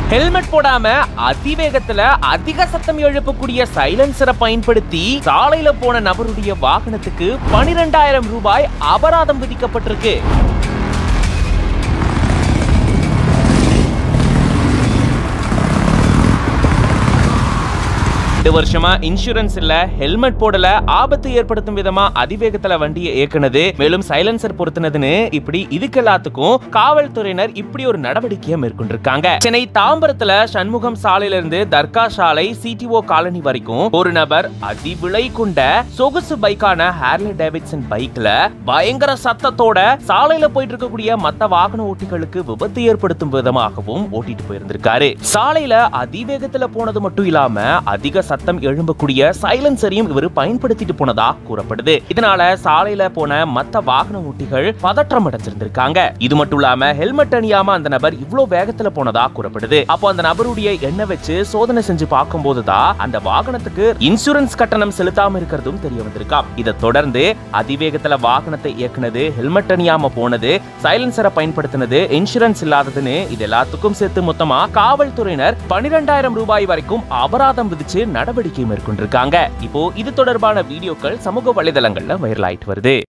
helmet போடாம அதிவேகத்துல அதிக சத்தம் எழுப்பக்கூடிய சைலன்சரை பயன்படுத்தி சாலையில போன நபருடைய வாகனத்துக்கு பனிரெண்டாயிரம் ரூபாய் அபராதம் விதிக்கப்பட்டிருக்கு ரெண்டு வருஷமா இன்சூரன்ஸ் இல்ல ஹெல்மெட் போடல ஆபத்து ஏற்படுத்தும் விதமா அதிவேகத்துல வண்டியை இயக்குனது மேலும் சைலன்சர் பொருத்தினதுன்னு இப்படி இதுக்கு எல்லாத்துக்கும் காவல்துறையினர் இப்படி ஒரு நடவடிக்கையை மேற்கொண்டிருக்காங்க சென்னை தாம்பரத்துல சண்முகம் சாலையில இருந்து தர்கா சாலை சிடிஓ காலனி வரைக்கும் ஒரு நபர் அதிவிலை கொண்ட சொகுசு பைக்கான ஹேர்லி டேவிட்சன் பைக்ல பயங்கர சத்தத்தோட சாலையில போயிட்டு இருக்கக்கூடிய மத்த வாகன ஓட்டிகளுக்கு விபத்து ஏற்படுத்தும் விதமாகவும் ஓட்டிட்டு போயிருந்திருக்காரு சாலையில அதிவேகத்துல போனது மட்டும் இல்லாம அதிக சத்தம் எழும்பக்கூடிய சைலன்சரையும் இவர் பயன்படுத்திட்டு போனதா கூறப்படுது இதனால சாலையில போன மத்த வாகன ஓட்டிகள் பதற்றம் அடைஞ்சிருந்திருக்காங்க இது மட்டும் இல்லாம ஹெல்மெட் அணியாம அந்த நபர் இவ்வளவு வேகத்துல போனதா கூறப்படுது அப்போ அந்த நபருடைய எண்ணெய் வச்சு சோதனை செஞ்சு பார்க்கும்போது தான் அந்த வாகனத்துக்கு இன்சூரன்ஸ் கட்டணம் செலுத்தாம இருக்கிறதும் தெரிய வந்திருக்காம் இதை தொடர்ந்து அதிவேகத்துல வாகனத்தை இயக்குனது ஹெல்மெட் அணியாம போனது சைலன்சரை பயன்படுத்தினது இன்சூரன்ஸ் இல்லாததுன்னு இது எல்லாத்துக்கும் சேர்த்து மொத்தமா காவல்துறையினர் பனிரெண்டாயிரம் ரூபாய் வரைக்கும் அபராதம் விதிச்சு நடவடிக்கை மேற்கொண்டிருக்காங்க இப்போ இது தொடர்பான வீடியோக்கள் சமூக வலைதளங்கள்ல வைரல் ஆயிட்டு வருது